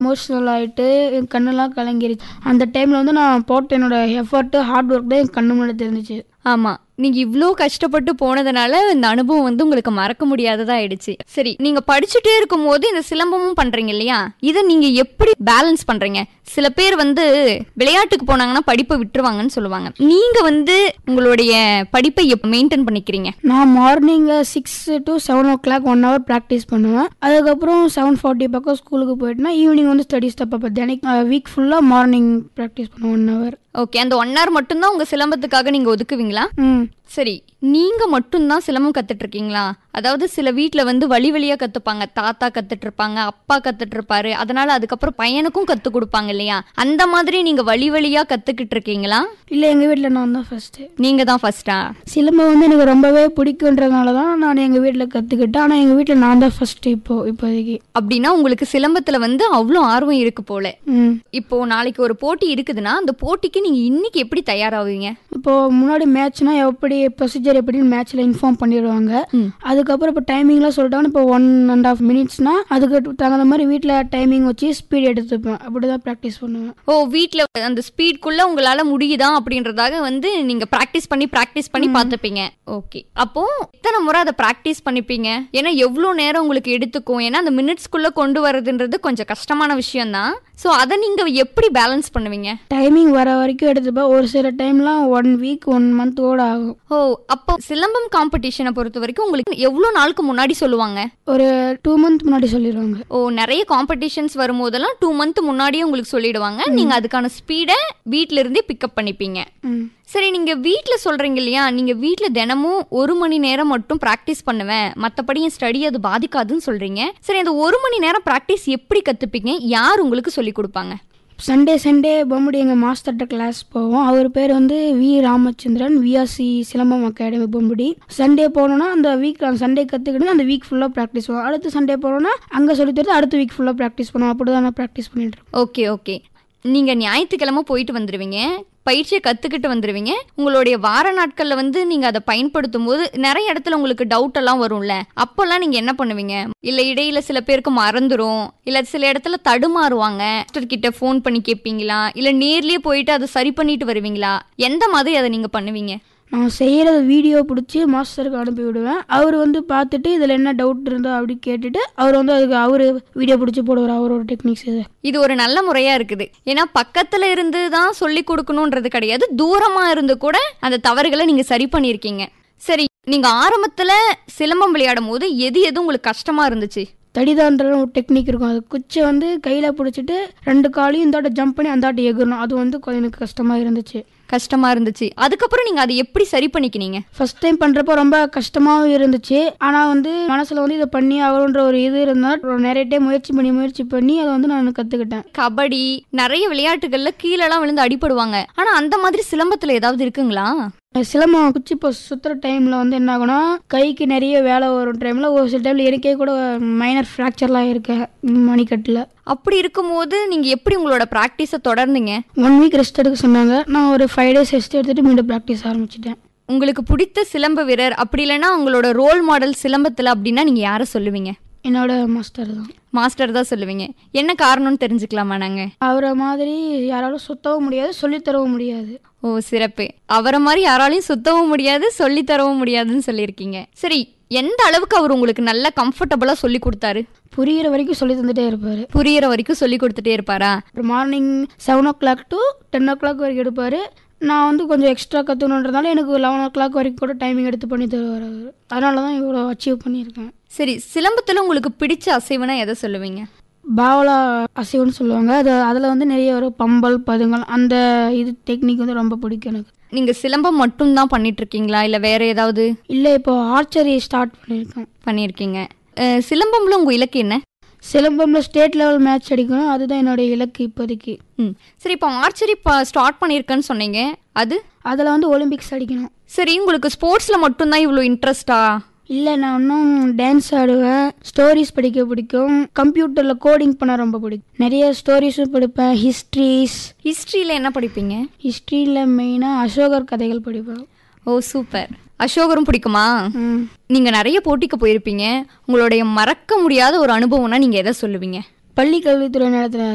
Emotional ஆகிட்டு என் கண்ணெல்லாம் கலங்கிருச்சு அந்த டைமில் வந்து நான் போட்ட என்னோட எஃபர்ட்டு ஹார்ட் ஒர்க் தான் என் கண்ணு முன்னாடி தெரிஞ்சிச்சு ஆமா நீங்க இவ்ளோ கஷ்டப்பட்டு போனதுனால இந்த அனுபவம் வந்து உங்களுக்கு மறக்க முடியாததா ஆயிடுச்சு சரி நீங்க படிச்சுட்டே இருக்கும்போது இந்த சிலம்பமும் பண்றீங்க இல்லையா இதை நீங்க எப்படி பேலன்ஸ் பண்றீங்க சில பேர் வந்து விளையாட்டுக்கு போனாங்கன்னா படிப்பை விட்டுருவாங்கன்னு சொல்லுவாங்க நீங்க வந்து உங்களுடைய படிப்பை மெயின்டைன் பண்ணிக்கிறீங்க நான் morning six to seven o'clock one hour practice பண்ணுவேன் அதுக்கப்புறம் செவன் ஃபார்ட்டி பக்கம் ஸ்கூலுக்கு போயிட்டுனா ஈவினிங் வந்து ஸ்டடிஸ் தான் பார்ப்பேன் தினைக்கு வீக் ஃபுல்லாக மார்னிங் ப்ராக்டிஸ் பண்ணுவேன் ஒன் ஹவர் ஓகே அந்த ஒன் ஹவர் மட்டும்தான் உங்க சிலம்பத்துக்காக நீங்க ஒதுக்குவீங்களா ம் சரி நீங்க மட்டும்தான் சிலம்பம் கத்துட்டு இருக்கீங்களா அதாவது சில வீட்ல வந்து வழி வழியா கத்துப்பாங்க தாத்தா கத்துட்டு இருப்பாங்க அப்பா கத்துட்டு இருப்பாரு அதனால அதுக்கப்புறம் பையனுக்கும் கத்து கொடுப்பாங்க இல்லையா அந்த மாதிரி நீங்க வழி வழியா கத்துக்கிட்டு இருக்கீங்களா இல்லை எங்கள் வீட்டில் நான் தான் ஃபஸ்ட்டு நீங்க தான் ஃபர்ஸ்டா சிலம்பம் வந்து எனக்கு ரொம்பவே பிடிக்குன்றதுனால தான் நான் எங்கள் வீட்டில் கற்றுக்கிட்டேன் ஆனால் எங்கள் வீட்டில் நான் தான் ஃபஸ்ட்டு இப்போ இப்போதைக்கு அப்படின்னா உங்களுக்கு சிலம்பத்துல வந்து அவ்வளோ ஆர்வம் இருக்கு போல ம் இப்போ நாளைக்கு ஒரு போட்டி இருக்குதுன்னா அந்த போட்டிக்கு நீங்க இன்னைக்கு எப்படி தயாராவீங்க இப்போது முன்னாடி மேட்ச்னா எப்படி ப்ரொசீஜர் எப்படின்னு மேட்ச்சில் இன்ஃபார்ம் பண்ணிடுவாங்க ம். அதுக்கப்புறம் இப்போ டைமிங்லாம் சொல்லிட்டாங்கன்னா இப்போ ஒன் அண்ட் ஆஃப் மினிட்ஸ்னா அதுக்கு தகுந்த மாதிரி வீட்டில் டைமிங் வச்சு ஸ்பீட் எடுத்துப்பேன் அப்படி தான் ப்ராக்டிஸ் பண்ணுவேன் ஓ வீட்ல அந்த ஸ்பீட்குள்ள உங்களால முடியுதா அப்படின்றதாக வந்து நீங்க பிராக்டிஸ் பண்ணி பிராக்டிஸ் பண்ணி பார்த்துப்பீங்க ஓகே அப்போ எத்தனை முறை அதை பிராக்டிஸ் பண்ணிப்பீங்க ஏன்னா எவ்வளவு நேரம் உங்களுக்கு எடுத்துக்கும் ஏன்னா அந்த மினிட்ஸ்க்குள்ள கொண்டு வரதுன்றது கொஞ்சம் கஷ்டமான விஷயம் தான் ஸோ அதை நீங்க எப்படி பேலன்ஸ் பண்ணுவீங்க டைமிங் வர வரைக்கும் எடுத்துப்பேன் ஒரு சில டைம்லாம் ஒன் வீக் ஒன் மந்த் கூட ஆகும் ஓ அப்போ சிலம்பம் காம்படிஷனை பொறுத்த வரைக்கும் உங்களுக்கு எவ்வளவு நாளுக்கு முன்னாடி சொல்லுவாங்க ஒரு டூ மந்த் முன்னாடி சொல்லிடுவாங்க ஓ நிறைய காம்படிஷன்ஸ் வரும்போதெல்லாம் டூ மந்த் முன்னாடியே உங்களுக்கு சொல்லிடுவாங்க நீங்க அதுக்கான ஸ்பீடை வீட்ல இருந்தே பிக்கப் பண்ணிப்பீங்க ம் சரி நீங்க வீட்ல சொல்றீங்க இல்லையா நீங்க வீட்ல தினமும் ஒரு மணி நேரம் மட்டும் பிராக்டிஸ் பண்ணுவேன் மத்தபடி என் ஸ்டடி அது பாதிக்காதுன்னு சொல்றீங்க சரி அந்த ஒரு மணி நேரம் பிராக்டிஸ் எப்படி கத்துப்பீங்க யார் உங்களுக்கு சொல்லி கொடுப்பாங்க சண்டே சண்டே பொம்படி எங்கள் மாஸ்டர்கிட்ட கிளாஸ் போவோம் அவர் பேர் வந்து V Ramachandran VRC Silambam academy Pombadi Sunday போனோன்னா அந்த வீக் அந்த சண்டே கற்றுக்கிட்டு அந்த வீக் ஃபுல்லாக ப்ராக்டிஸ் பண்ணுவோம் அடுத்த சண்டே போனோன்னா அங்கே சொல்லி தருது அடுத்த வீக் ஃபுல்லாக ப்ராக்டிஸ் பண்ணுவோம் அப்படி தான் நான் ப்ராக்டிஸ் பண்ணிட்டு இருக்கேன் ஓகே ஓகே நீங்க ஞாயிற்றுக்கிழமை போயிட்டு வந்துருவீங்க பயிற்சியை கத்துக்கிட்டு வந்துருவீங்க உங்களுடைய வார நாட்கள்ல வந்து நீங்க அதை பயன்படுத்தும் போது நிறைய இடத்துல உங்களுக்கு டவுட் எல்லாம் வரும்ல அப்பெல்லாம் நீங்க என்ன பண்ணுவீங்க இல்ல இடையில சில பேருக்கு மறந்துரும் இல்ல சில இடத்துல தடுமாறுவாங்க மாஸ்டர் கிட்ட ஃபோன் பண்ணி கேட்பீங்களா இல்ல நேர்லயே போயிட்டு அதை சரி பண்ணிட்டு வருவீங்களா எந்த மாதிரி அதை நீங்க பண்ணுவீங்க நான் செய்கிறத வீடியோ பிடிச்சி மாஸ்டருக்கு அனுப்பி விடுவேன் அவர் வந்து பார்த்துட்டு இதில் என்ன டவுட் இருந்தோ அப்படி கேட்டுட்டு அவர் வந்து அதுக்கு அவர் வீடியோ பிடிச்சி போடுவார் அவரோட டெக்னிக்ஸ் இது இது ஒரு நல்ல முறையா இருக்குது ஏன்னா பக்கத்துல இருந்து தான் சொல்லி கொடுக்கணுன்றது கிடையாது தூரமா இருந்து கூட அந்த தவறுகளை நீங்க சரி பண்ணியிருக்கீங்க சரி நீங்க ஆரம்பத்துல சிலம்பம் விளையாடும் போது எது எது உங்களுக்கு கஷ்டமா இருந்துச்சு தடிதான்ற ஒரு டெக்னிக் இருக்கும் அது குச்சை வந்து கையில் பிடிச்சிட்டு ரெண்டு காலையும் இந்தாட்ட ஜம்ப் பண்ணி அந்தாட்ட எகிறணும் அது வந்து கொஞ்சம் எனக்கு கஷ்டமாக இருந்துச்சு கஷ்டமா இருந்துச்சு அதுக்கப்புறம் நீங்க அதை எப்படி சரி பண்ணிக்கினீங்க ஃபர்ஸ்ட் டைம் பண்ணுறப்போ ரொம்ப கஷ்டமாகவும் இருந்துச்சு ஆனால் வந்து மனசில் வந்து இதை பண்ணி ஆகணுன்ற ஒரு இது இருந்தால் நிறைய டைம் முயற்சி பண்ணி முயற்சி பண்ணி அதை வந்து நான் கற்றுக்கிட்டேன் கபடி நிறைய விளையாட்டுகள்ல கீழெல்லாம் விழுந்து அடிபடுவாங்க ஆனா அந்த மாதிரி சிலம்பத்துல ஏதாவது இருக்குங்களா சிலம்பம் குச்சி இப்போ சுற்றுற டைமில் வந்து என்ன ஆகும்னா கைக்கு நிறைய வேலை வரும் டைமில் ஒரு சில டைமில் எனக்கே கூட மைனர் ஃப்ராக்சர்லாம் இருக்கு மணிக்கட்டில் அப்படி இருக்கும்போது நீங்க எப்படி உங்களோட பிராக்டிஸை தொடர்ந்தீங்க ஒன் வீக் ரெஸ்ட் எடுக்க சொன்னாங்க நான் ஒரு ஃபைவ் டேஸ் ரெஸ்ட் எடுத்துட்டு மீண்டும் ப்ராக்டிஸ் ஆரம்பிச்சிட்டேன் உங்களுக்கு பிடித்த சிலம்ப வீரர் அப்படி இல்லைன்னா உங்களோட ரோல் மாடல் சிலம்பத்துல அப்படின்னா நீங்க யாரை சொல்லுவீங்க என்னோட மாஸ்டர் தான் மாஸ்டர் தான் சொல்லுவீங்க என்ன காரணம்னு தெரிஞ்சுக்கலாமா நாங்க அவரை மாதிரி யாராலும் சுத்தவும் முடியாது சொல்லித் தரவும் முடியாது ஓ சிறப்பு அவரை மாதிரி யாராலையும் சுத்தவும் முடியாது சொல்லி தரவும் முடியாதுன்னு சொல்லியிருக்கீங்க சரி எந்த அளவுக்கு அவர் உங்களுக்கு நல்ல கம்ஃபர்டபுளா சொல்லி கொடுத்தாரு புரியிற வரைக்கும் சொல்லி தந்துட்டே இருப்பார் புரியிற வரைக்கும் சொல்லி கொடுத்துட்டே இருப்பாரா morning seven o'clock to ten o'clock வரைக்கும் எடுப்பார் நான் வந்து கொஞ்சம் எக்ஸ்ட்ரா கற்றுக்கணுன்றதால எனக்கு லெவன் ஓ கிளாக் வரைக்கும் கூட டைமிங் எடுத்து பண்ணி தருவார் அவர் அதனால தான் இவ்வளோ அச்சீவ் பண்ணியிருக்கேன் சரி சிலம்பத்துல உங்களுக்கு பிடிச்ச அசைவுனா எதை சொல்லுவீங்க பாவலா அசைவுன்னு சொல்லுவாங்க அது அதில் வந்து நிறைய ஒரு பம்பல் பதுங்கல் அந்த இது டெக்னிக் வந்து ரொம்ப பிடிக்கும் எனக்கு நீங்க சிலம்பம் மட்டும் தான் பண்ணிட்டு இருக்கீங்களா இல்ல வேற ஏதாவது இல்லை இப்போ ஆர்ச்சரி ஸ்டார்ட் பண்ணியிருக்கேன் பண்ணியிருக்கீங்க அஹ், சிலம்பம்ல உங்க இலக்கு என்ன சிலம்பம்ல ஸ்டேட் லெவல் மேட்ச் அடிக்கணும் அதுதான் என்னுடைய இலக்கு இப்போதைக்கு ம் சரி இப்போ ஆர்ச்சரி ஸ்டார்ட் பண்ணியிருக்கேன்னு சொன்னீங்க அது அதில் வந்து ஒலிம்பிக்ஸ் அடிக்கணும் சரி உங்களுக்கு ஸ்போர்ட்ஸ்ல மட்டும்தான் இவ்வளோ இன்ட்ரெஸ்டா இல்லை நான் இன்னும் டான்ஸ் ஆடுவேன் ஸ்டோரிஸ் படிக்க பிடிக்கும் கம்ப்யூட்டரில் கோடிங் பண்ண ரொம்ப பிடிக்கும் நிறைய ஸ்டோரிஸும் படிப்பேன் ஹிஸ்ட்ரிஸ் ஹிஸ்ட்ரியில என்ன படிப்பீங்க ஹிஸ்ட்ரியில் மெயினாக அசோகர் கதைகள் படிப்பேன் ஓ சூப்பர் அசோகரும் பிடிக்குமா ம். நீங்க நிறைய போட்டிக்கு போயிருப்பீங்க உங்களுடைய மறக்க முடியாத ஒரு அனுபவம்னா நீங்க எதை சொல்லுவீங்க பள்ளி கல்வித்துறை நடத்தின